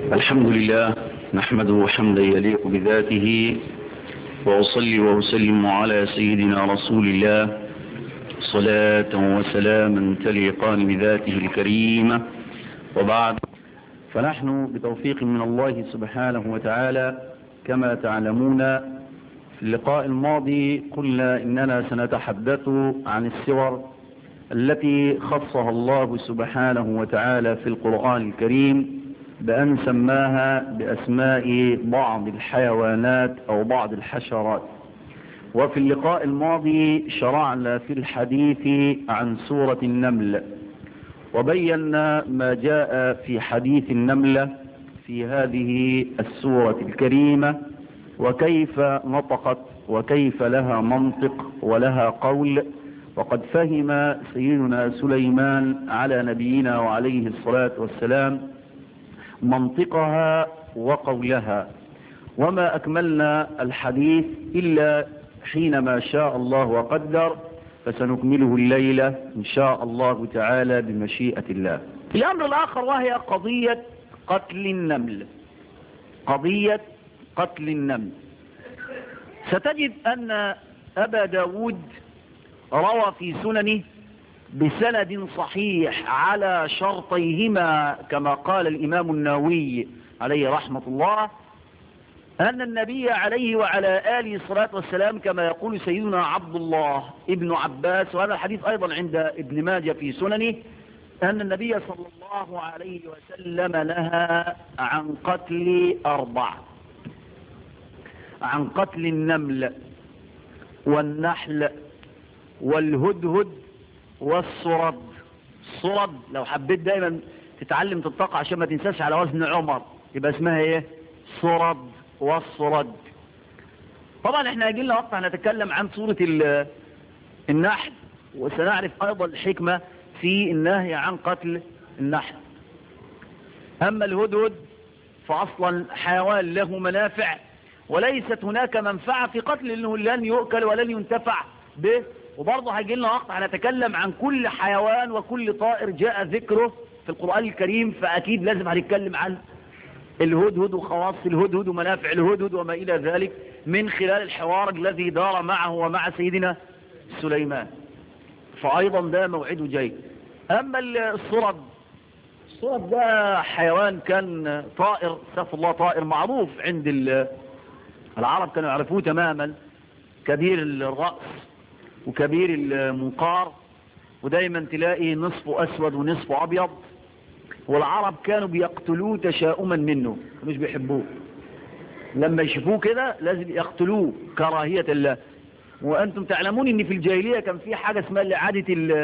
الحمد لله نحمده حمدا يليق بذاته وأصلي وأسلم على سيدنا رسول الله صلاة وسلاما تليقان بذاته الكريمة وبعد فنحن بتوفيق من الله سبحانه وتعالى كما تعلمون في اللقاء الماضي قلنا إننا سنتحدث عن السور التي خصها الله سبحانه وتعالى في القرآن الكريم بأن سماها بأسماء بعض الحيوانات أو بعض الحشرات وفي اللقاء الماضي شرعنا في الحديث عن سورة النمل وبينا ما جاء في حديث النملة في هذه السورة الكريمة وكيف نطقت وكيف لها منطق ولها قول وقد فهم سيدنا سليمان على نبينا وعليه الصلاة والسلام منطقها وقولها وما أكملنا الحديث إلا حينما شاء الله وقدر فسنكمله الليلة إن شاء الله تعالى بمشيئة الله الأمر الآخر وهي قضية قتل النمل قضية قتل النمل ستجد أن أبا داود روى في سننه بسند صحيح على شرطيهما كما قال الإمام النووي عليه رحمة الله أن النبي عليه وعلى آله الصلاة والسلام كما يقول سيدنا عبد الله ابن عباس وهذا الحديث أيضا عند ابن ماجة في سننه أن النبي صلى الله عليه وسلم نهى عن قتل أربع عن قتل النمل والنحل والهدهد والصرد الصرد لو حبيت دايما تتعلم تطلق عشان ما تنساش على وزن عمر يبقى اسمها ايه صرد والصرد طبعا احنا هيجي لنا وقت هنتكلم عن سورة النحل وسنعرف ايضا الحكمة في النهي عن قتل النحل اما الهدهد فاصلا حيوان له منافع وليست هناك منفعة في قتل لانه لن يؤكل ولن ينتفع به وبرضه هيجي لنا وقت هنتكلم عن كل حيوان وكل طائر جاء ذكره في القرآن الكريم فأكيد لازم هنتكلم عن الهدهد وخواص الهدهد ومنافع الهدهد وما إلى ذلك من خلال الحوار الذي دار معه ومع سيدنا سليمان فأيضا ده موعده جاي أما الصرد الصرد ده حيوان كان طائر سف الله طائر معروف عند العرب كانوا يعرفوه تماما كبير الرأس وكبير المنقار ودايما تلاقي نصفه أسود ونصفه أبيض والعرب كانوا بيقتلوه تشاؤما منه مش بيحبوه لما يشوفوه كده لازم يقتلوه كراهية الله وأنتم تعلمون ان في الجاهلية كان في حاجة اسمها لعادة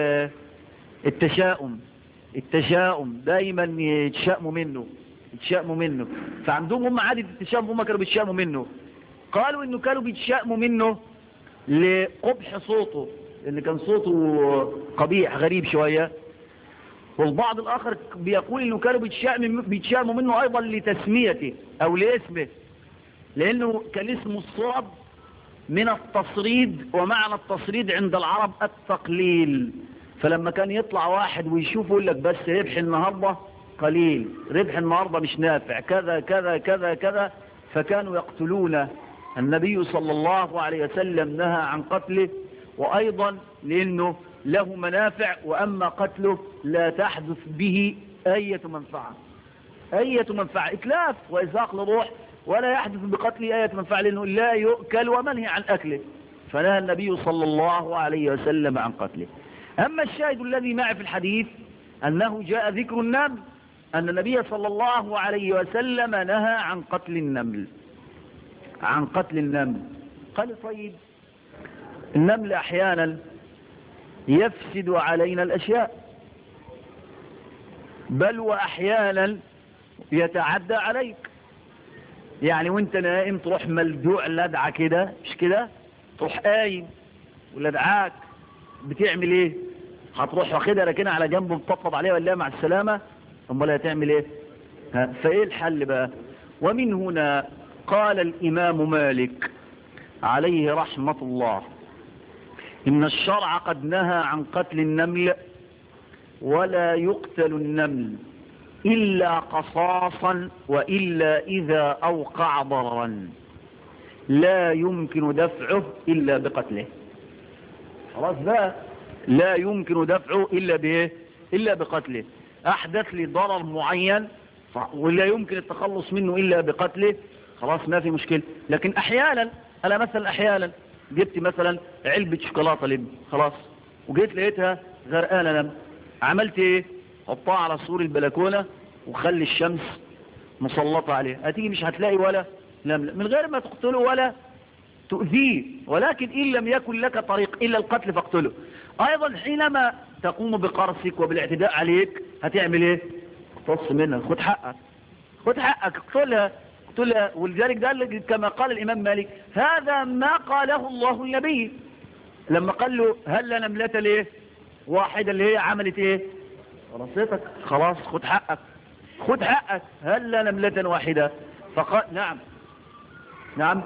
التشاؤم التشاؤم دايما يتشاؤموا منه يتشاؤموا منه فعندهم هم عادة التشاؤم هم كانوا بيتشاؤموا منه قالوا انه كانوا بيتشاؤموا منه لقبح صوته لان كان صوته قبيح غريب شوية والبعض الاخر بيقول انه كانوا بيتشاموا منه ايضا لتسميته او لاسمه لانه كان اسمه الصرب من التصريد ومعنى التصريد عند العرب التقليل فلما كان يطلع واحد ويشوفه يقول لك بس ربح النهاردة قليل ربح النهاردة مش نافع كذا كذا كذا كذا فكانوا يقتلونه النبي صلى الله عليه وسلم نهى عن قتله وأيضا لأنه له منافع وأما قتله لا تحدث به أية منفعة أية منفعة إتلاف وإزاق لروح ولا يحدث بقتله أية منفعة لأنه لا يؤكل ومنهي عن أكله فنهى النبي صلى الله عليه وسلم عن قتله أما الشاهد الذي معي في الحديث أنه جاء ذكر النمل أن النبي صلى الله عليه وسلم نهى عن قتل النمل عن قتل النمل قال طيب النمل احيانا يفسد علينا الاشياء بل واحيانا يتعدى عليك يعني وانت نائم تروح ملدوع لدعة كده مش كده تروح قايم ولدعاك بتعمل ايه هتروح واخدها راكنها على جنب وتطبطب عليها ولا مع السلامة امال هتعمل ايه ها فايه الحل بقى ومن هنا قال الإمام مالك عليه رحمة الله إن الشرع قد نهى عن قتل النمل ولا يقتل النمل إلا قصاصا وإلا إذا أوقع ضررا لا يمكن دفعه إلا بقتله خلاص بقى لا يمكن دفعه إلا بإيه إلا بقتله أحدث لي ضرر معين ولا يمكن التخلص منه إلا بقتله خلاص ما في مشكلة لكن أحيانا أنا مثلا أحيانا جبت مثلا علبة شوكولاتة لب خلاص وجيت لقيتها غرقانة لم عملت ايه حطها على سور البلكونة وخلي الشمس مسلطة عليه هتيجي مش هتلاقي ولا لم من غير ما تقتله ولا تؤذيه ولكن إن لم يكن لك طريق إلا القتل فاقتله أيضا حينما تقوم بقرصك وبالاعتداء عليك هتعمل ايه تقص منها خد حقك خد حقك اقتلها اقتلها ولذلك ده كما قال الإمام مالك هذا ما قاله الله النبي لما قال له هل نملة ليه واحدة اللي هي عملت ايه رصيتك خلاص خد حقك خد حقك هل نملة واحدة فقال نعم نعم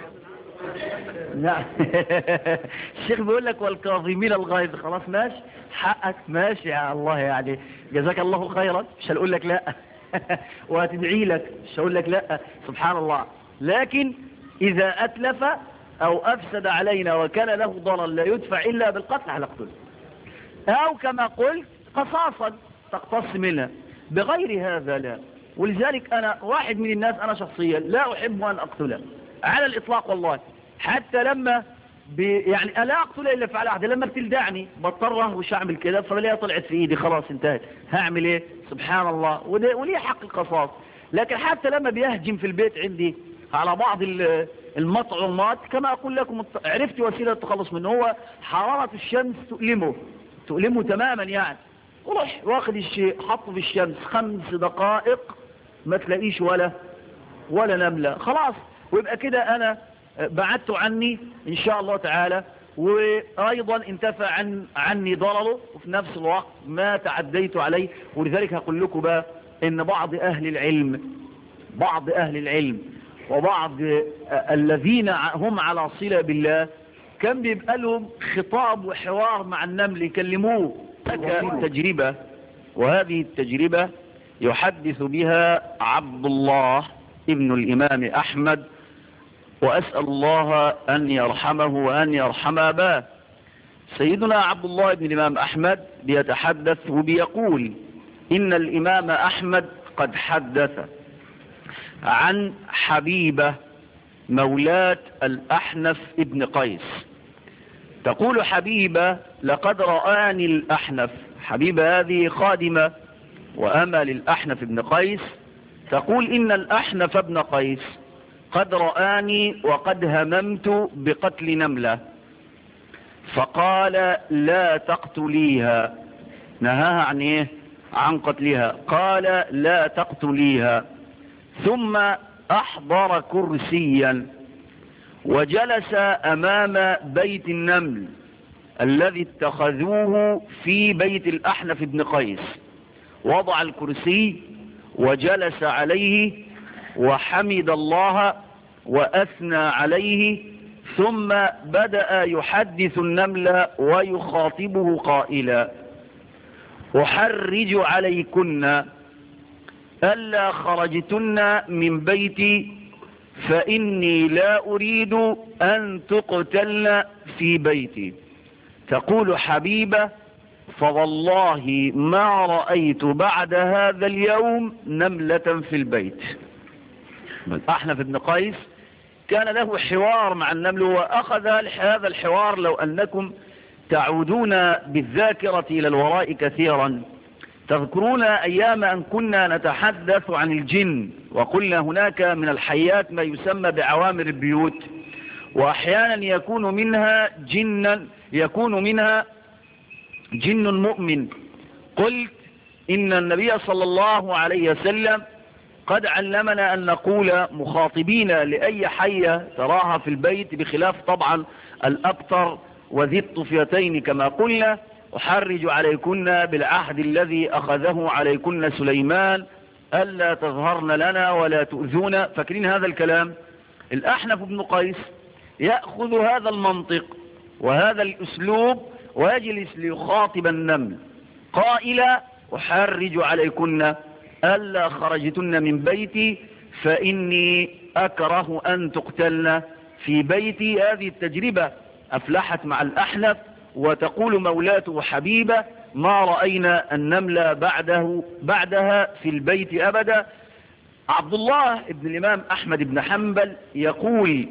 نعم الشيخ بيقول لك والكاظمين الغيظ خلاص ماشي حقك ماشي يا الله يعني جزاك الله خيرا مش هنقول لك لا وهتدعي لك مش هقول لك لا سبحان الله لكن إذا أتلف أو أفسد علينا وكان له ضرر لا يدفع إلا بالقتل هنقتله أو كما قلت قصاصا تقتص منها بغير هذا لا ولذلك أنا واحد من الناس أنا شخصيا لا أحب أن أقتله على الإطلاق والله حتى لما يعني ألا أقتل إلا فعل أحد لما بتلدعني بضطر وش أعمل كده فبلاقيها طلعت في إيدي خلاص انتهت هعمل إيه سبحان الله وليه حق القصاص لكن حتى لما بيهجم في البيت عندي على بعض المطعومات كما أقول لكم عرفت وسيلة التخلص منه هو حرارة الشمس تؤلمه تؤلمه تماما يعني وروح واخد الشيء حطه في الشمس خمس دقائق ما تلاقيش ولا ولا نملة خلاص ويبقى كده أنا بعدت عني إن شاء الله تعالى وأيضا انتفى عن عني ضرره وفي نفس الوقت ما تعديت عليه ولذلك هقول لكم بقى إن بعض أهل العلم بعض أهل العلم وبعض الذين هم على صلة بالله كان بيبقى لهم خطاب وحوار مع النمل يكلموه تجربة وهذه التجربة يحدث بها عبد الله ابن الإمام أحمد وأسأل الله أن يرحمه وأن يرحم أباه سيدنا عبد الله بن الإمام أحمد بيتحدث وبيقول إن الإمام أحمد قد حدث عن حبيبة مولاة الأحنف ابن قيس تقول حبيبة لقد رآني الأحنف حبيبة هذه خادمة وأمى للأحنف ابن قيس تقول إن الأحنف ابن قيس قد رآني وقد هممت بقتل نملة فقال لا تقتليها نهاها عن ايه عن قتلها قال لا تقتليها ثم احضر كرسيا وجلس امام بيت النمل الذي اتخذوه في بيت الاحنف بن قيس وضع الكرسي وجلس عليه وحمد الله وأثنى عليه ثم بدأ يحدث النمل ويخاطبه قائلا أحرج عليكن ألا خرجتن من بيتي فإني لا أريد أن تقتلن في بيتي تقول حبيبة فوالله ما رأيت بعد هذا اليوم نملة في البيت أحنف بن قيس كان له حوار مع النمل وأخذ هذا الحوار لو أنكم تعودون بالذاكرة إلى الوراء كثيرا تذكرون أيام أن كنا نتحدث عن الجن وقلنا هناك من الحيات ما يسمى بعوامر البيوت وأحيانا يكون منها جنا يكون منها جن مؤمن قلت إن النبي صلى الله عليه وسلم قد علمنا أن نقول مخاطبين لأي حية تراها في البيت بخلاف طبعا الأبتر وذي الطفيتين كما قلنا أحرج عليكن بالعهد الذي أخذه عليكن سليمان ألا تظهرن لنا ولا تؤذونا فاكرين هذا الكلام الأحنف بن قيس يأخذ هذا المنطق وهذا الأسلوب ويجلس ليخاطب النمل قائلا أحرج عليكن ألا خرجتن من بيتي فإني أكره أن تقتلن في بيتي هذه التجربة أفلحت مع الأحنف وتقول مولاته حبيبة ما رأينا النملة بعده بعدها في البيت أبدا عبد الله بن الإمام أحمد بن حنبل يقول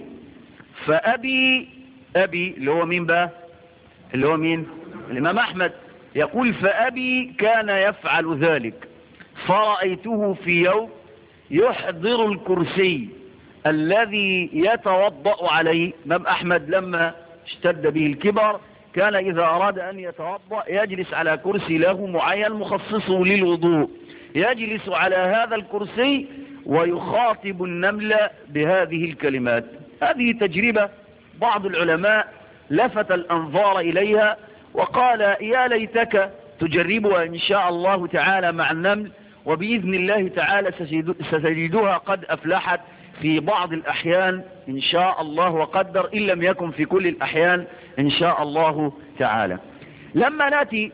فأبي أبي اللي هو مين بقى اللي هو مين الإمام أحمد يقول فأبي كان يفعل ذلك فرأيته في يوم يحضر الكرسي الذي يتوضأ عليه إمام أحمد لما اشتد به الكبر كان إذا أراد أن يتوضأ يجلس على كرسي له معين مخصصه للوضوء يجلس على هذا الكرسي ويخاطب النمل بهذه الكلمات هذه تجربة بعض العلماء لفت الأنظار إليها وقال يا ليتك تجربها إن شاء الله تعالى مع النمل وبإذن الله تعالى ستجدها قد أفلحت في بعض الأحيان إن شاء الله وقدر إن لم يكن في كل الأحيان إن شاء الله تعالى لما نأتي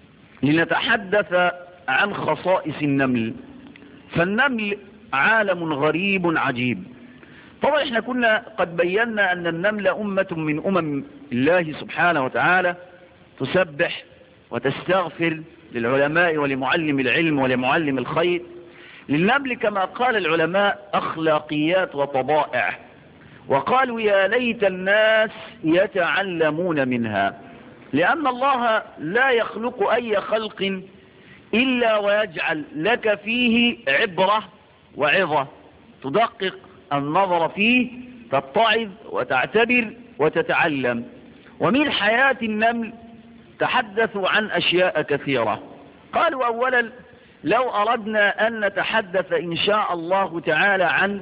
لنتحدث عن خصائص النمل فالنمل عالم غريب عجيب طبعا احنا كنا قد بينا أن النمل أمة من أمم الله سبحانه وتعالى تسبح وتستغفر للعلماء ولمعلم العلم ولمعلم الخير للنمل كما قال العلماء أخلاقيات وطبائع وقالوا يا ليت الناس يتعلمون منها لأن الله لا يخلق أي خلق إلا ويجعل لك فيه عبرة وعظة تدقق النظر فيه تتعظ وتعتبر وتتعلم ومن حياة النمل تحدثوا عن أشياء كثيرة قالوا أولا لو أردنا أن نتحدث إن شاء الله تعالى عن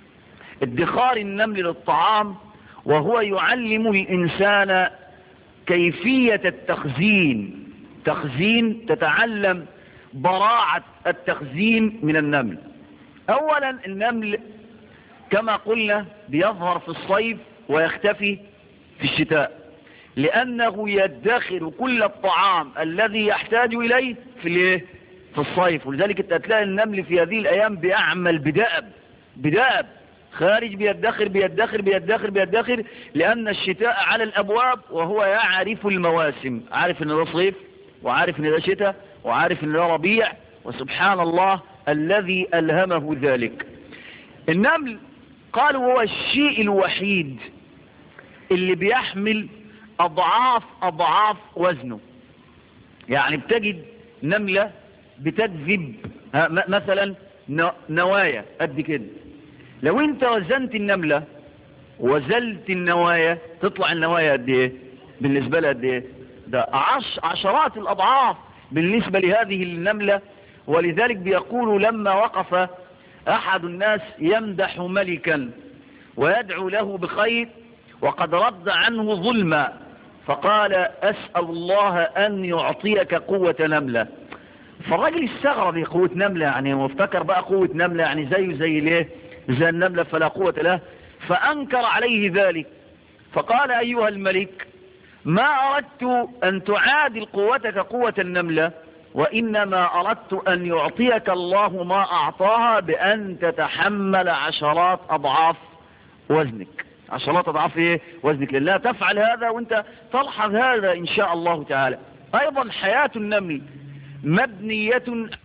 ادخار النمل للطعام وهو يعلم الإنسان كيفية التخزين تخزين تتعلم براعة التخزين من النمل أولا النمل كما قلنا بيظهر في الصيف ويختفي في الشتاء لأنه يدخر كل الطعام الذي يحتاج إليه في الايه في الصيف ولذلك انت هتلاقي النمل في هذه الأيام بيعمل بدأب بدأب خارج بيدخر بيدخر بيدخر بيدخر لأن الشتاء على الأبواب وهو يعرف المواسم عارف ان ده صيف وعارف ان ده شتاء وعارف ان ده ربيع وسبحان الله الذي ألهمه ذلك النمل قالوا هو الشيء الوحيد اللي بيحمل أضعاف أضعاف وزنه يعني بتجد نملة بتجذب مثلا نوايا قد كده لو انت وزنت النملة وزلت النوايا تطلع النوايا قد ايه بالنسبة لها قد ايه ده عش عشرات الأضعاف بالنسبة لهذه النملة ولذلك بيقولوا لما وقف أحد الناس يمدح ملكا ويدعو له بخير وقد رد عنه ظلما فقال أسأل الله أن يعطيك قوة نملة فالراجل استغرب قوة نملة يعني وافتكر بقى قوة نملة يعني زيه زي ليه زي النملة فلا قوة له فأنكر عليه ذلك فقال أيها الملك ما أردت أن تعادل قوتك قوة النملة وإنما أردت أن يعطيك الله ما أعطاها بأن تتحمل عشرات أضعاف وزنك عشرات أضعاف إيه وزنك لله تفعل هذا وانت تلحظ هذا إن شاء الله تعالى أيضا حياة النمل مبنية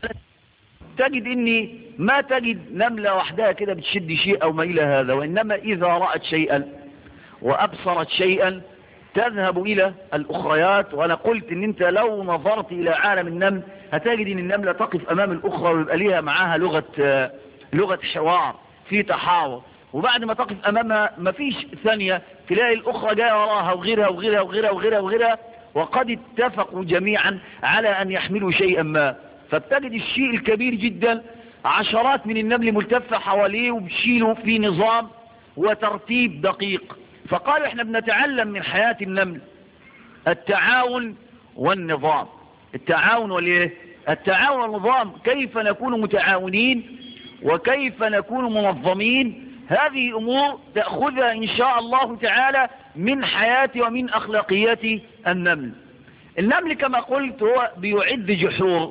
تجد إني ما تجد نملة وحدها كده بتشد شيء أو ما إلى هذا وإنما إذا رأت شيئا وأبصرت شيئا تذهب إلى الأخريات وأنا قلت إن أنت لو نظرت إلى عالم النمل هتجد إن النملة تقف أمام الأخرى ويبقى ليها معاها لغة لغة حوار في تحاور وبعد ما تقف أمامها مفيش ثانية تلاقي الأخرى جاية وراها وغيرها وغيرها وغيرها وغيرها وغيرها وقد اتفقوا جميعا على أن يحملوا شيئا ما فبتجد الشيء الكبير جدا عشرات من النمل ملتفة حواليه وبشيله في نظام وترتيب دقيق فقالوا احنا بنتعلم من حياة النمل التعاون والنظام التعاون والايه التعاون والنظام كيف نكون متعاونين وكيف نكون منظمين هذه امور تأخذها ان شاء الله تعالى من حياة ومن اخلاقيات النمل النمل كما قلت هو بيعد جحور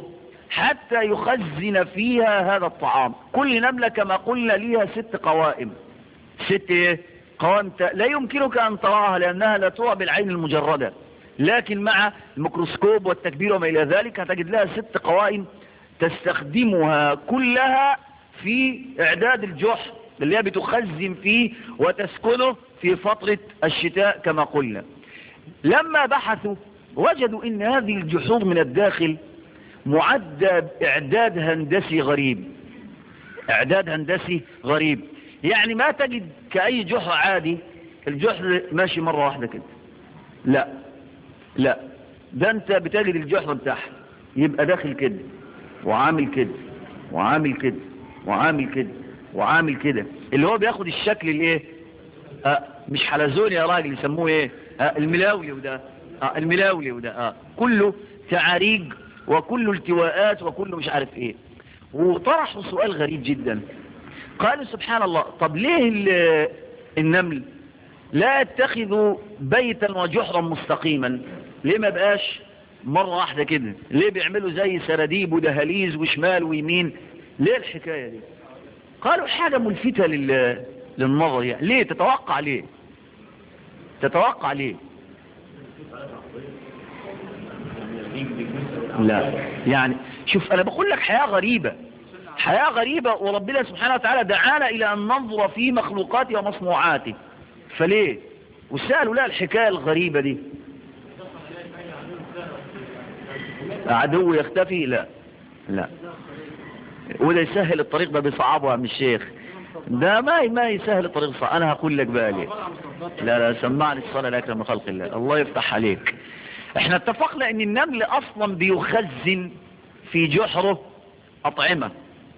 حتى يخزن فيها هذا الطعام كل نملة كما قلنا ليها ست قوائم ست ايه قوائم لا يمكنك ان تراها لانها لا ترى بالعين المجردة لكن مع الميكروسكوب والتكبير وما الى ذلك هتجد لها ست قوائم تستخدمها كلها في اعداد الجحر اللي هي بتخزن فيه وتسكنه في فترة الشتاء كما قلنا لما بحثوا وجدوا ان هذه الجحور من الداخل معدة اعداد هندسي غريب اعداد هندسي غريب يعني ما تجد كأي جحر عادي الجحر ماشي مرة واحدة كده لا لا ده انت بتجد الجحر بتاعها يبقى داخل كده وعامل كده وعامل كده وعامل كده وعامل كده اللي هو بياخد الشكل الايه آه مش حلزون يا راجل يسموه ايه آه الملاولي وده آه الملاولي وده آه كله تعاريج وكله التواءات وكله مش عارف ايه وطرحوا سؤال غريب جدا قالوا سبحان الله طب ليه النمل لا يتخذوا بيتا وجحرا مستقيما ليه ما بقاش مرة واحدة كده ليه بيعملوا زي سراديب ودهاليز وشمال ويمين ليه الحكاية دي قالوا حاجة ملفتة لل... للنظر يعني ليه تتوقع ليه تتوقع ليه لا يعني شوف انا بقول لك حياة غريبة حياة غريبة وربنا سبحانه وتعالى دعانا الى ان ننظر في مخلوقاته ومصنوعاته فليه وسألوا لا الحكاية الغريبة دي عدو يختفي لا لا وده يسهل الطريق ده بيصعبه من الشيخ ده ما ما يسهل الطريق صعب انا هقول لك بقى ليه لا لا سمعني الصلاة لاكرم من خلق الله الله يفتح عليك احنا اتفقنا ان النمل اصلا بيخزن في جحره اطعمة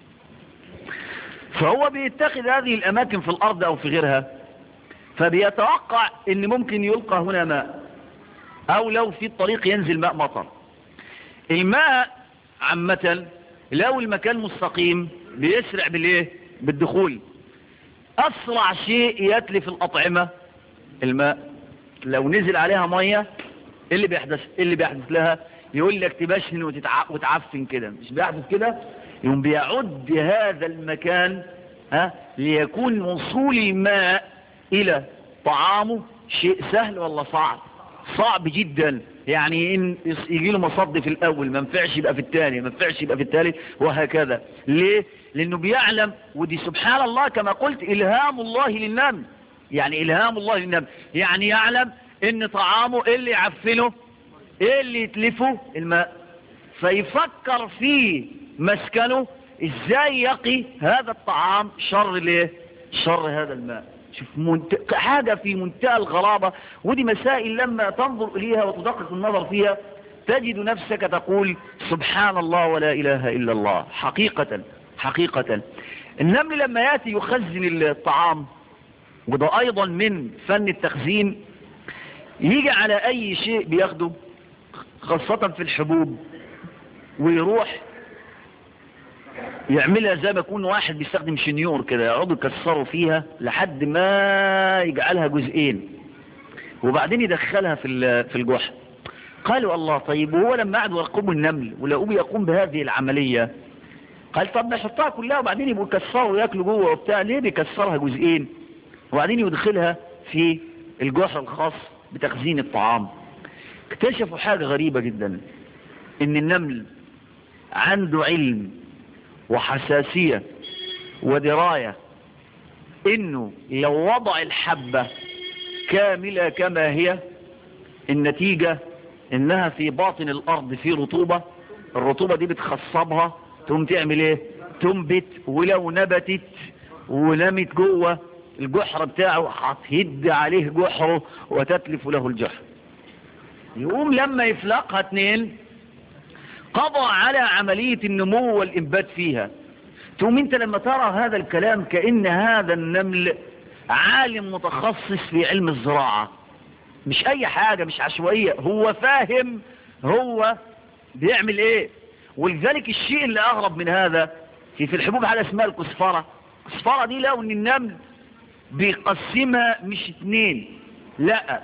فهو بيتخذ هذه الاماكن في الارض او في غيرها فبيتوقع ان ممكن يلقى هنا ماء او لو في الطريق ينزل ماء مطر الماء عامة لو المكان مستقيم بيسرع بالايه بالدخول اسرع شيء يتلف الاطعمة الماء لو نزل عليها مية اللي بيحدث اللي بيحدث لها يقول لك تبشن وتتع... وتعفن كده مش بيحدث كده يوم بيعد هذا المكان ها ليكون وصول الماء الى طعامه شيء سهل ولا صعب صعب جدا يعني ان يجي له مصد في الاول ما ينفعش يبقى في الثاني ما ينفعش يبقى في الثالث وهكذا ليه لانه بيعلم ودي سبحان الله كما قلت الهام الله للنمل يعني الهام الله للنمل يعني يعلم ان طعامه ايه اللي يعفنه ايه اللي يتلفه الماء فيفكر في مسكنه ازاي يقي هذا الطعام شر ليه شر هذا الماء شوف منت... حاجة في منتهى الغرابة ودي مسائل لما تنظر إليها وتدقق النظر فيها تجد نفسك تقول سبحان الله ولا إله إلا الله حقيقة حقيقة النمل لما يأتي يخزن الطعام وده أيضا من فن التخزين يجي على أي شيء بياخده خاصة في الحبوب ويروح يعملها زي ما يكون واحد بيستخدم شنيور كده يقعدوا يكسروا فيها لحد ما يجعلها جزئين وبعدين يدخلها في في الجحر قالوا الله طيب وهو لما قعدوا يرقبوا النمل ولقوه بيقوم بهذه العملية قال طب نحطها كلها وبعدين يبقوا يكسروا وياكلوا جوه وبتاع ليه بيكسرها جزئين وبعدين يدخلها في الجحر الخاص بتخزين الطعام اكتشفوا حاجة غريبة جدا ان النمل عنده علم وحساسية ودراية انه لو وضع الحبة كاملة كما هي النتيجة انها في باطن الارض في رطوبة الرطوبة دي بتخصبها تقوم تعمل ايه تنبت ولو نبتت ونمت جوه الجحر بتاعه هتهد عليه جحره وتتلف له الجحر يقوم لما يفلقها اتنين قضى على عملية النمو والإنبات فيها تقوم انت لما ترى هذا الكلام كأن هذا النمل عالم متخصص في علم الزراعة مش اي حاجة مش عشوائية هو فاهم هو بيعمل ايه ولذلك الشيء اللي اغرب من هذا في في الحبوب حاجة اسمها الكسفرة الكسفرة دي لو ان النمل بيقسمها مش اتنين لا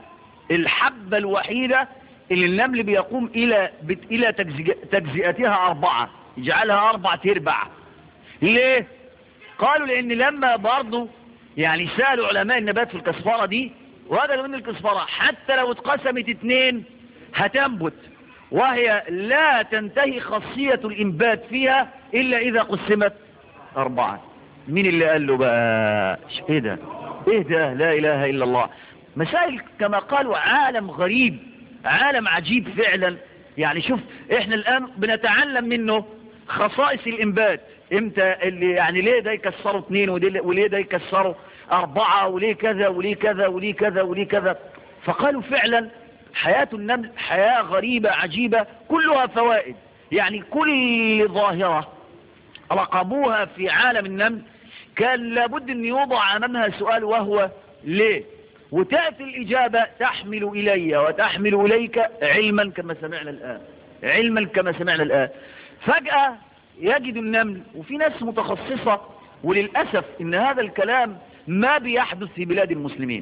الحبة الوحيدة اللي النمل بيقوم الى بت الى تجزئتها اربعة يجعلها أربع تربع ليه قالوا لأن لما برضه يعني سألوا علماء النبات في الكسفرة دي وهذا من الكسفرة حتى لو اتقسمت اتنين هتنبت وهي لا تنتهي خاصية الإنبات فيها إلا إذا قسمت أربعة مين اللي قال له بقى ايه ده ايه ده لا إله إلا الله مسائل كما قالوا عالم غريب عالم عجيب فعلا يعني شوف احنا الآن بنتعلم منه خصائص الإنبات امتى اللي يعني ليه ده يكسروا اثنين وليه ده يكسروا أربعة وليه كذا وليه كذا وليه كذا وليه كذا فقالوا فعلا حياة النمل حياة غريبة عجيبة كلها فوائد يعني كل ظاهرة رقبوها في عالم النمل كان لابد أن يوضع أمامها سؤال وهو ليه وتأتي الإجابة تحمل إلي وتحمل إليك علما كما سمعنا الآن علما كما سمعنا الآن فجأة يجد النمل وفي ناس متخصصة وللأسف إن هذا الكلام ما بيحدث في بلاد المسلمين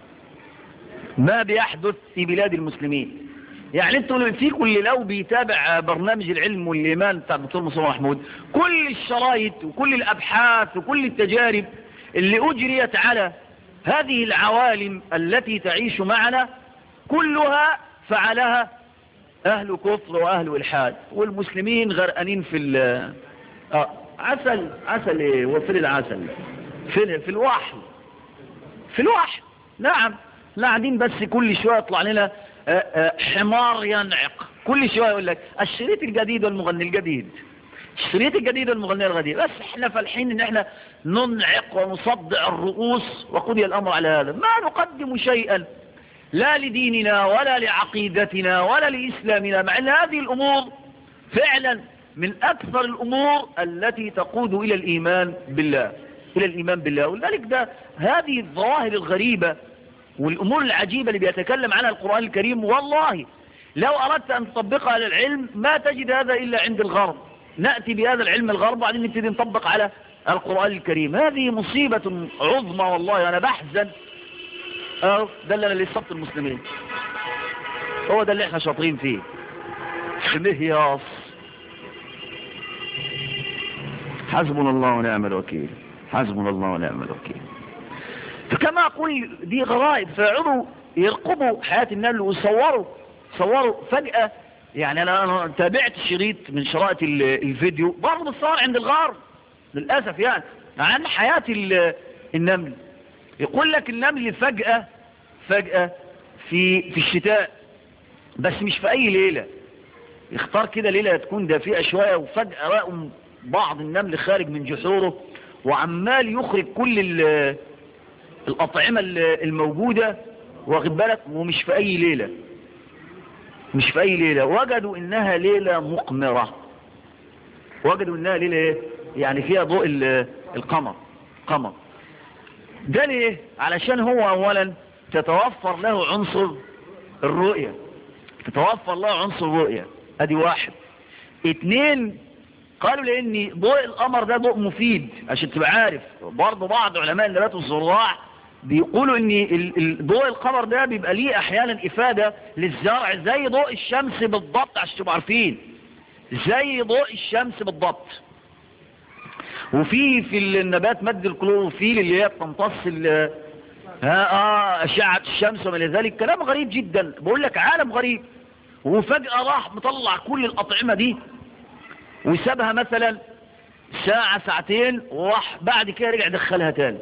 ما بيحدث في بلاد المسلمين يعني انتوا فيكم اللي لو بيتابع برنامج العلم والإيمان بتاع الدكتور مصطفى محمود كل الشرايط وكل الأبحاث وكل التجارب اللي أجريت على هذه العوالم التي تعيش معنا كلها فعلها أهل كفر وأهل إلحاد والمسلمين غرقانين في ال آه عسل عسل ايه وفين العسل فين في الوحي في الوحي نعم لا قاعدين بس كل شوية يطلع لنا آه آه حمار ينعق كل شوية يقول لك الشريط الجديد والمغني الجديد الشريط الجديد والمغني الجديد بس احنا فالحين ان احنا ننعق ونصدع الرؤوس وقضي الامر على هذا ما نقدم شيئا لا لديننا ولا لعقيدتنا ولا لإسلامنا مع أن هذه الأمور فعلا من أكثر الأمور التي تقود إلى الإيمان بالله إلى الإيمان بالله ولذلك ده هذه الظواهر الغريبة والأمور العجيبة اللي بيتكلم عنها القرآن الكريم والله لو أردت أن تطبقها على العلم ما تجد هذا إلا عند الغرب نأتي بهذا العلم الغرب وبعدين نبتدي نطبق على القرآن الكريم هذه مصيبة عظمى والله أنا بحزن اه ده اللي انا اللي صبت المسلمين هو ده اللي احنا شاطرين فيه مهياص حسبنا الله ونعم الوكيل حسبنا الله ونعم الوكيل فكما اقول دي غرائب فيقعدوا يرقبوا حياة النمل ويصوروا صوروا فجأة يعني انا انا تابعت شريط من شرائط الفيديو برضه بتصور عند الغار للأسف يعني عن حياة النمل يقول لك النمل فجأة فجأة في في الشتاء بس مش في أي ليلة يختار كده ليلة تكون دافئة شوية وفجأة رأوا بعض النمل خارج من جحوره وعمال يخرج كل الأطعمة الموجودة واخد بالك ومش في أي ليلة مش في أي ليلة وجدوا إنها ليلة مقمرة وجدوا إنها ليلة إيه؟ يعني فيها ضوء القمر قمر ده ليه علشان هو اولا تتوفر له عنصر الرؤية تتوفر له عنصر الرؤية ادي واحد اتنين قالوا لان ضوء القمر ده ضوء مفيد عشان تبقى عارف برضه بعض علماء النبات والزراع بيقولوا ان ضوء القمر ده بيبقى ليه احيانا افادة للزرع زي ضوء الشمس بالضبط عشان تبقوا عارفين زي ضوء الشمس بالضبط وفي في النبات مد الكلوروفيل اللي هي بتمتص ها اه اشعه الشمس وما الى ذلك كلام غريب جدا بقول لك عالم غريب وفجاه راح مطلع كل الاطعمه دي وسابها مثلا ساعه ساعتين وراح بعد كده رجع دخلها تاني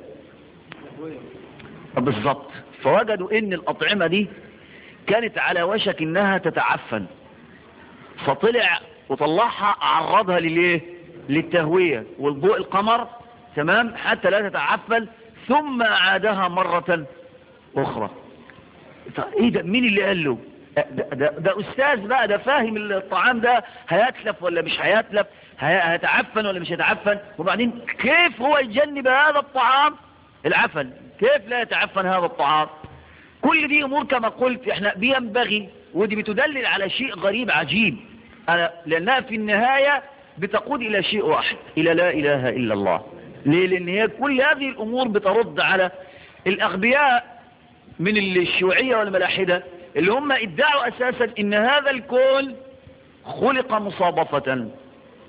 بالظبط فوجدوا ان الاطعمه دي كانت على وشك انها تتعفن فطلع وطلعها عرضها لليه للتهوية والضوء القمر تمام حتى لا تتعفن ثم عادها مرة أخرى ايه ده مين اللي قال له ده, ده, ده أستاذ بقى ده فاهم الطعام ده هيتلف ولا مش هيتلف هيتعفن ولا مش هيتعفن وبعدين كيف هو يجنب هذا الطعام العفن كيف لا يتعفن هذا الطعام كل دي أمور كما قلت احنا بينبغي ودي بتدلل على شيء غريب عجيب أنا لأنها في النهاية بتقود إلى شيء واحد إلى لا إله إلا الله ليه لأن هي كل هذه الأمور بترد على الأغبياء من الشيوعية والملاحدة اللي هم ادعوا أساسا إن هذا الكون خلق مصابفة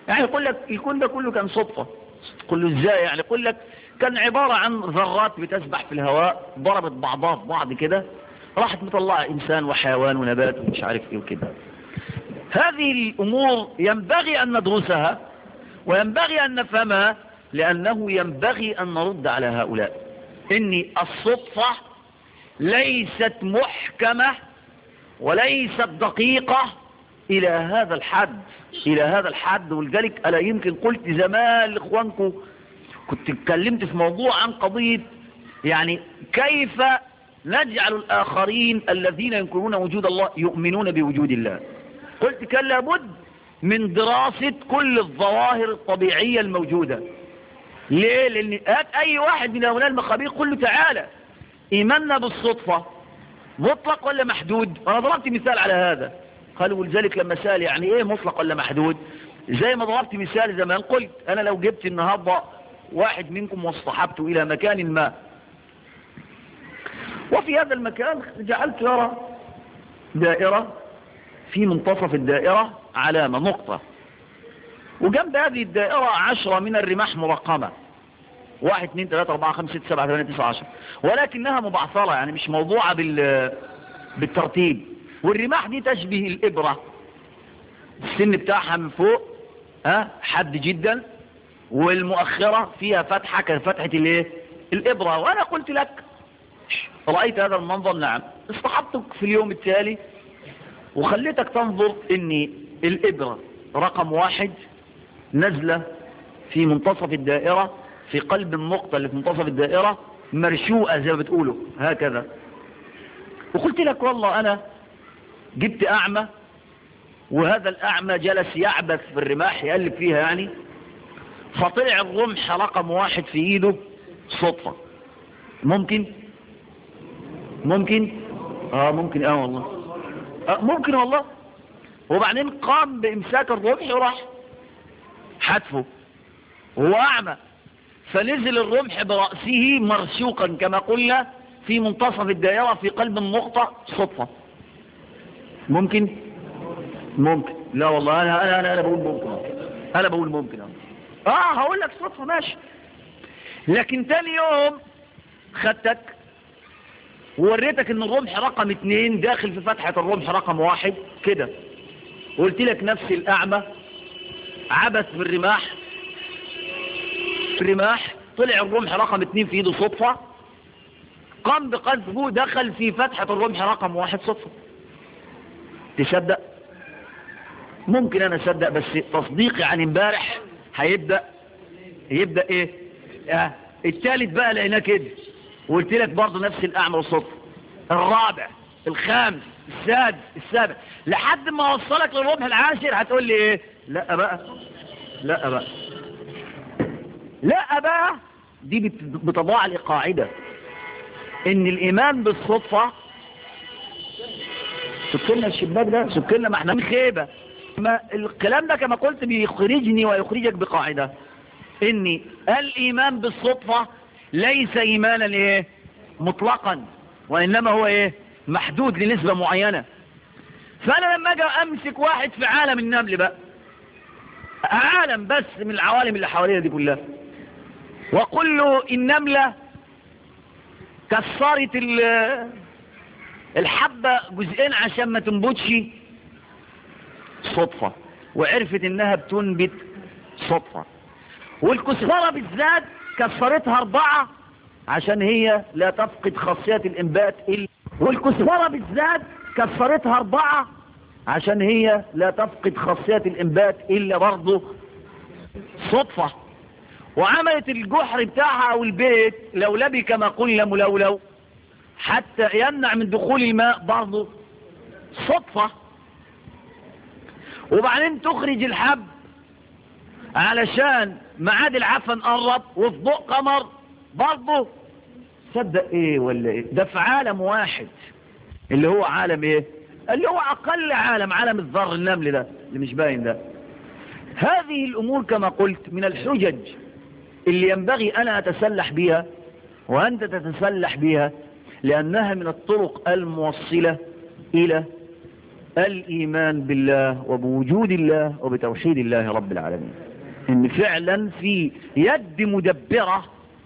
يعني يقول لك الكون ده كله كان صدفة قل له ازاي يعني يقول لك كان عبارة عن ذرات بتسبح في الهواء ضربت بعضها في بعض كده راحت مطلعة انسان وحيوان ونبات ومش عارف ايه وكده هذه الامور ينبغي ان ندرسها وينبغي ان نفهمها لانه ينبغي ان نرد على هؤلاء ان الصدفة ليست محكمة وليست دقيقة الى هذا الحد الى هذا الحد ولذلك الا يمكن قلت زمان لاخوانكم كنت اتكلمت في موضوع عن قضية يعني كيف نجعل الاخرين الذين ينكرون وجود الله يؤمنون بوجود الله قلت كان لابد من دراسة كل الظواهر الطبيعية الموجودة ليه لان هات اي واحد من هؤلاء المخابير قل له تعالى ايماننا بالصدفة مطلق ولا محدود انا ضربت مثال على هذا قالوا ولذلك لما سأل يعني ايه مطلق ولا محدود زي ما ضربت مثال زمان قلت انا لو جبت النهاردة واحد منكم واصطحبته الى مكان ما وفي هذا المكان جعلت يرى دائرة في منتصف الدائرة علامة نقطة وجنب هذه الدائرة عشرة من الرماح مرقمة واحد اثنين ثلاثة اربعة خمسة ستة سبعة ثمانية تسعة عشر ولكنها مبعثرة يعني مش موضوعة بال بالترتيب والرماح دي تشبه الإبرة السن بتاعها من فوق ها حد جدا والمؤخرة فيها فتحة كفتحة الايه الإبرة وأنا قلت لك رأيت هذا المنظر نعم اصطحبتك في اليوم التالي وخليتك تنظر ان الإبرة رقم واحد نزلة في منتصف الدائرة في قلب النقطة اللي في منتصف الدائرة مرشوقة زي ما بتقولوا هكذا وقلت لك والله أنا جبت أعمى وهذا الأعمى جلس يعبث في الرماح يقلب فيها يعني فطلع الرمح رقم واحد في ايده صدفة ممكن ممكن اه ممكن اه والله آه ممكن والله وبعدين قام بامساك الرمح وراح حتفه وهو اعمى فنزل الرمح برأسه مرشوقا كما قلنا في منتصف الدائرة في قلب النقطة صدفة ممكن ممكن لا والله انا انا انا, أنا بقول ممكن انا بقول ممكن اه هقول لك صدفة ماشي لكن تاني يوم خدتك ووريتك ان الرمح رقم اتنين داخل في فتحة الرمح رقم واحد كده وقلت لك نفس الاعمى عبث بالرماح الرماح طلع الرمح رقم اتنين في ايده صدفة قام بقذفه دخل في فتحة الرمح رقم واحد صدفة تصدق ممكن انا اصدق بس تصديقي عن امبارح هيبدأ يبدأ ايه اه الثالث بقى لقيناه كده وقلت لك برضه نفس الاعمى والصدفة الرابع الخامس السادس السابع لحد ما اوصلك للربع العاشر هتقول لي ايه لا بقى لا بقى لا بقى دي بت- بتضاع لي قاعدة ان الايمان بالصدفة سكرنا الشباك ده سكرنا ما احنا من خيبة ما الكلام ده كما قلت بيخرجني ويخرجك بقاعدة ان الايمان بالصدفة ليس ايمانا ايه مطلقا وانما هو ايه محدود لنسبة معينة فانا لما اجي امسك واحد في عالم النمل بقى عالم بس من العوالم اللي حوالينا دي كلها وقل له النملة كسرت ال- الحبة جزئين عشان ما تنبتش صدفة وعرفت انها بتنبت صدفة والكسرة بالذات كسرتها اربعة عشان هي لا تفقد خاصية الانبات الا والكسرة بالذات كسرتها اربعة عشان هي لا تفقد خاصية الانبات الا برضه صدفة وعملت الجحر بتاعها او البيت لولبي كما قلنا ملولو حتى يمنع من دخول الماء برضه صدفة وبعدين تخرج الحب علشان معاد العفن قرب وفي ضوء قمر برضه صدق ايه ولا ايه ده في عالم واحد اللي هو عالم ايه اللي هو اقل عالم عالم الذر النمل ده اللي مش باين ده هذه الامور كما قلت من الحجج اللي ينبغي انا اتسلح بها وانت تتسلح بها لانها من الطرق الموصلة الى الإيمان بالله وبوجود الله وبتوحيد الله رب العالمين إن فعلا في يد مدبرة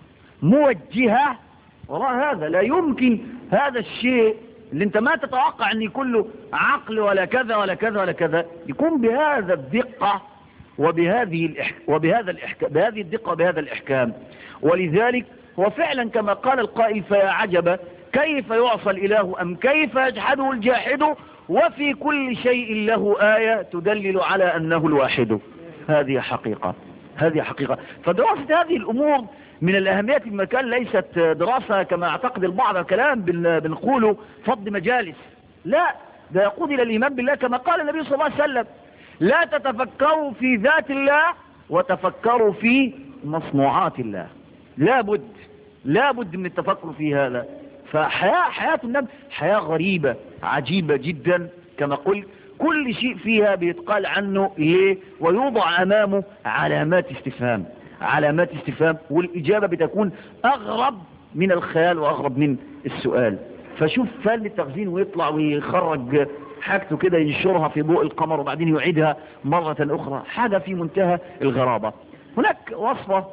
موجهة وراء هذا لا يمكن هذا الشيء اللي انت ما تتوقع ان يكون له عقل ولا كذا ولا كذا ولا كذا يكون بهذا الدقة وبهذه الإحك... وبهذا الإحك... بهذه الدقة وبهذا الإحكام ولذلك هو فعلا كما قال القائل فيا عجب كيف يعصى الإله أم كيف يجحده الجاحد وفي كل شيء له آية تدلل على أنه الواحد هذه حقيقة هذه حقيقة فدراسة هذه الأمور من الأهمية في المكان ليست دراسة كما اعتقد البعض الكلام بنقوله فض مجالس لا ده يقود إلى الإيمان بالله كما قال النبي صلى الله عليه وسلم لا تتفكروا في ذات الله وتفكروا في مصنوعات الله لابد لابد من التفكر في هذا فحياة حياة النبي حياة غريبة عجيبة جدا كما قلت كل شيء فيها بيتقال عنه ليه ويوضع أمامه علامات استفهام علامات استفهام والإجابة بتكون أغرب من الخيال وأغرب من السؤال فشوف فل التخزين ويطلع ويخرج حاجته كده ينشرها في ضوء القمر وبعدين يعيدها مرة أخرى حاجة في منتهى الغرابة هناك وصفة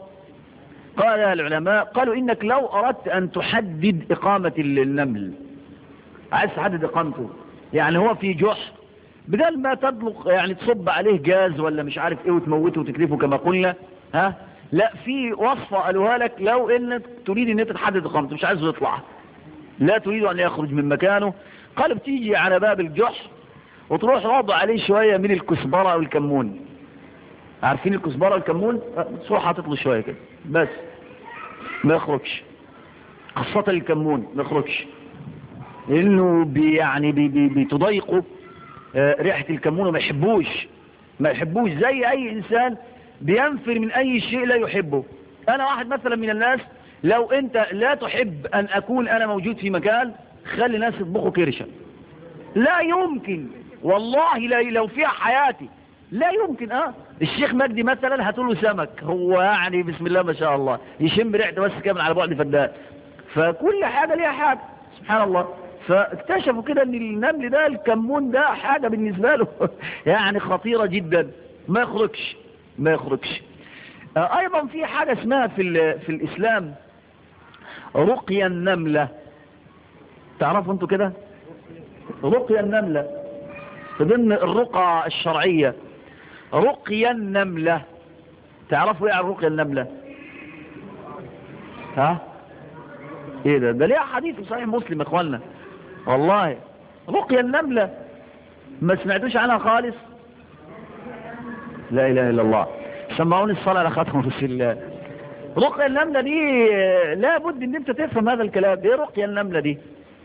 قال العلماء قالوا إنك لو أردت أن تحدد إقامة النمل عايز تحدد إقامته يعني هو في جحر بدل ما تطلق يعني تصب عليه جاز ولا مش عارف ايه وتموته وتكلفه كما قلنا ها لا في وصفة قالوها لك لو انك تريد ان انت تحدد اقامته مش عايزه يطلع لا تريد ان يخرج من مكانه قال بتيجي على باب الجحر وتروح وضع عليه شوية من الكسبرة او الكمون عارفين الكسبرة والكمون تروح حاطط له شوية كده بس ما يخرجش خاصة الكمون ما يخرجش لانه بي يعني بي بي بتضايقه ريحة الكمون وما يحبوش ما يحبوش زي اي انسان بينفر من اي شيء لا يحبه انا واحد مثلا من الناس لو انت لا تحب ان اكون انا موجود في مكان خلي ناس يطبخوا كرشة لا يمكن والله لا لو فيها حياتي لا يمكن اه الشيخ مجدي مثلا هاتوا له سمك هو يعني بسم الله ما شاء الله يشم ريحته بس كده من على بعد فدان فكل حاجة ليها حاجة سبحان الله فاكتشفوا كده ان النمل ده الكمون ده حاجة بالنسبة له يعني خطيرة جدا ما يخرجش ما يخرجش ايضا في حاجة اسمها في, في الاسلام رقية النملة تعرفوا انتوا كده رقية النملة في ضمن الرقى الشرعية رقية النملة تعرفوا ايه عن رقية النملة ها ايه ده ده ليه حديث في صحيح مسلم يا اخوانا والله رقية النملة ما سمعتوش عنها خالص لا اله الا الله سمعوني الصلاة لأخذهم في الله رقية النملة دي لابد ان انت تفهم هذا الكلام ايه رقية النملة دي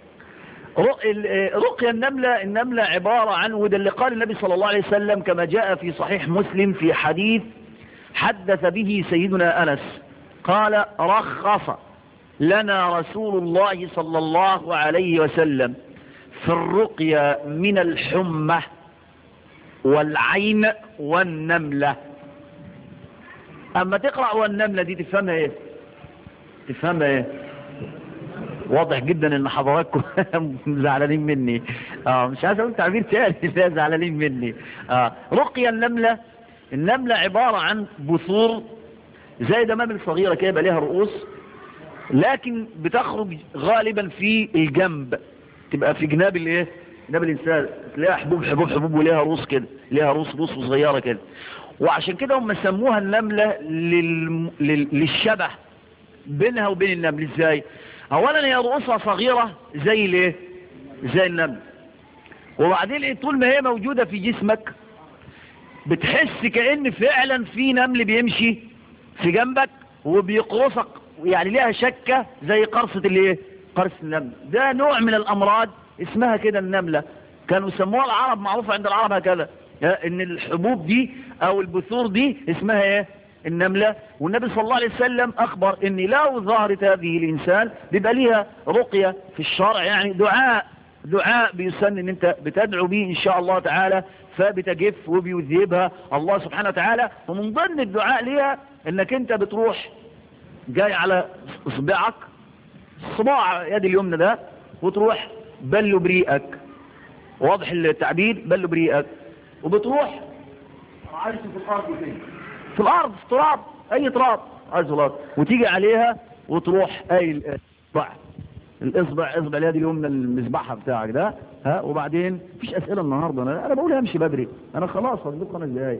رقية النملة النملة عبارة عن وده اللي قال النبي صلى الله عليه وسلم كما جاء في صحيح مسلم في حديث حدث به سيدنا أنس قال رخص لنا رسول الله صلى الله عليه وسلم في الرقية من الحمى والعين والنملة أما تقرأ والنملة دي تفهمها ايه تفهمها ايه واضح جدا ان حضراتكم زعلانين مني اه مش عايز اقول تعبير تاني لا زعلانين مني اه رقية النملة النملة عبارة عن بثور زي دمام صغيرة كده يبقى ليها رؤوس لكن بتخرج غالبا في الجنب تبقى في جناب الايه جناب الانسان تلاقيها حبوب حبوب حبوب وليها روس كده ليها روس روس صغيره كده وعشان كده هم سموها النمله لل... لل... للشبه بينها وبين النمل ازاي اولا هي رؤوسها صغيره زي الايه زي النمل وبعدين طول ما هي موجوده في جسمك بتحس كأن فعلا في نمل بيمشي في جنبك وبيقرصك يعني ليها شكة زي قرصة الايه قرص النمل ده نوع من الامراض اسمها كده النملة كانوا يسموها العرب معروفة عند العرب هكذا ان الحبوب دي او البثور دي اسمها ايه النملة والنبي صلى الله عليه وسلم اخبر ان لو ظهرت هذه الانسان بيبقى ليها رقية في الشرع يعني دعاء دعاء بيسن ان انت بتدعو به ان شاء الله تعالى فبتجف وبيذهبها الله سبحانه وتعالى ومن ضمن الدعاء ليها انك انت بتروح جاي على اصبعك صباع يد اليمنى ده وتروح بل بريئك واضح التعبير بل بريئك وبتروح عايش في الارض فين في الارض في تراب اي تراب عايز الارض وتيجي عليها وتروح اي الاصبع الاصبع اصبع اليد اليمنى المذبحه بتاعك ده ها وبعدين مفيش اسئله النهارده انا انا بقول همشي بدري انا خلاص فاضل خمس دقايق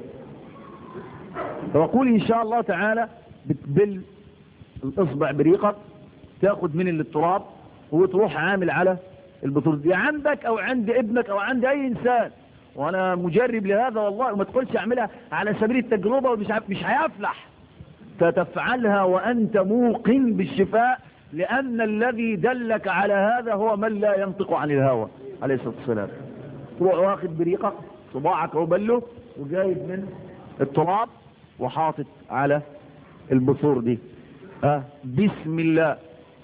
فبقول ان شاء الله تعالى بتبل الاصبع بريقك تاخد من التراب وتروح عامل على البطول دي عندك او عند ابنك او عند اي انسان وانا مجرب لهذا والله وما تقولش اعملها على سبيل التجربة ومش مش هيفلح تتفعلها وانت موقن بالشفاء لان الذي دلك على هذا هو من لا ينطق عن الهوى عليه الصلاة والسلام تروح واخد بريقك صباعك او بله وجايب من التراب وحاطط على البثور دي ها بسم الله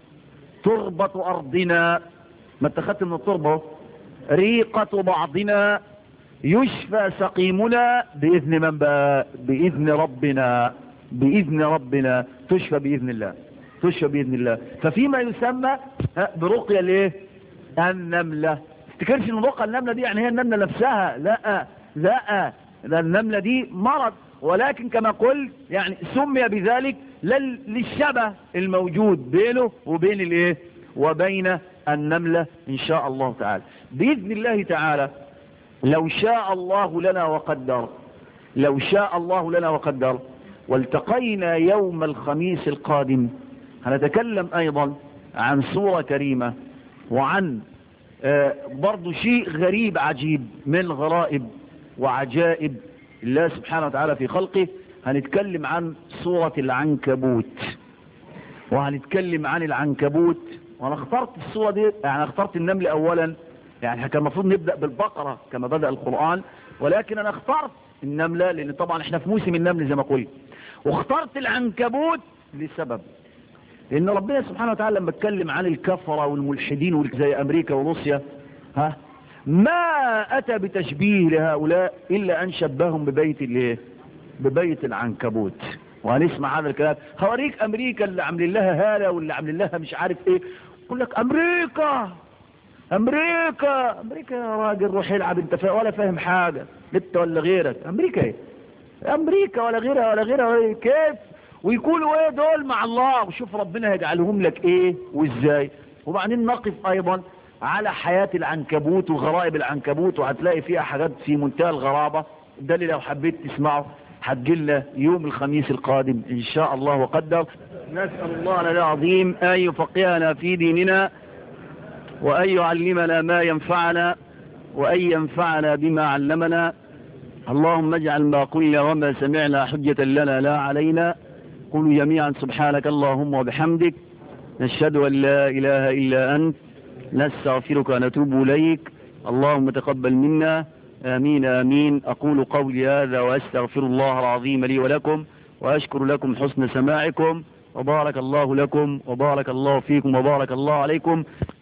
تربة ارضنا ما اتخذت من التربة ريقة بعضنا يشفى سقيمنا بإذن من بقى بإذن ربنا بإذن ربنا تشفى بإذن الله تشفى بإذن الله ففيما يسمى برقية الايه النملة تفتكرش ان رقية النملة دي يعني هي النملة نفسها لا لا ده النملة دي مرض ولكن كما قلت يعني سمي بذلك للشبه الموجود بينه وبين الايه وبين النملة ان شاء الله تعالى بإذن الله تعالى لو شاء الله لنا وقدر لو شاء الله لنا وقدر والتقينا يوم الخميس القادم هنتكلم ايضا عن صورة كريمة وعن آه برضو شيء غريب عجيب من غرائب وعجائب الله سبحانه وتعالى في خلقه هنتكلم عن صورة العنكبوت وهنتكلم عن العنكبوت وانا اخترت الصورة دي يعني اخترت النمل اولا يعني كان المفروض نبدأ بالبقرة كما بدأ القرآن ولكن انا اخترت النملة لان طبعا احنا في موسم النمل زي ما قلت واخترت العنكبوت لسبب لان ربنا سبحانه وتعالى لما اتكلم عن الكفرة والملحدين زي امريكا وروسيا ها ما اتى بتشبيه لهؤلاء الا ان شبههم ببيت الايه ببيت العنكبوت وهنسمع هذا الكلام هوريك امريكا اللي عاملين لها هالة واللي عاملين لها مش عارف ايه يقول لك امريكا امريكا امريكا يا راجل روح يلعب انت فا ولا فاهم حاجة انت ولا غيرك امريكا ايه امريكا ولا غيرها ولا غيرها ايه كيف ويكونوا ايه دول مع الله وشوف ربنا هيجعلهم لك ايه وازاي وبعدين نقف ايضا على حياة العنكبوت وغرائب العنكبوت وهتلاقي فيها حاجات في منتهى الغرابة ده اللي لو حبيت تسمعه هتجيلنا يوم الخميس القادم ان شاء الله وقدر نسأل الله العظيم ان يفقهنا في ديننا وأن يعلمنا ما ينفعنا وأن ينفعنا بما علمنا اللهم اجعل ما قلنا وما سمعنا حجة لنا لا علينا قولوا جميعا سبحانك اللهم وبحمدك نشهد أن لا إله إلا أنت نستغفرك ونتوب إليك اللهم تقبل منا آمين آمين أقول قولي هذا وأستغفر الله العظيم لي ولكم وأشكر لكم حسن سماعكم وبارك الله لكم وبارك الله فيكم وبارك الله عليكم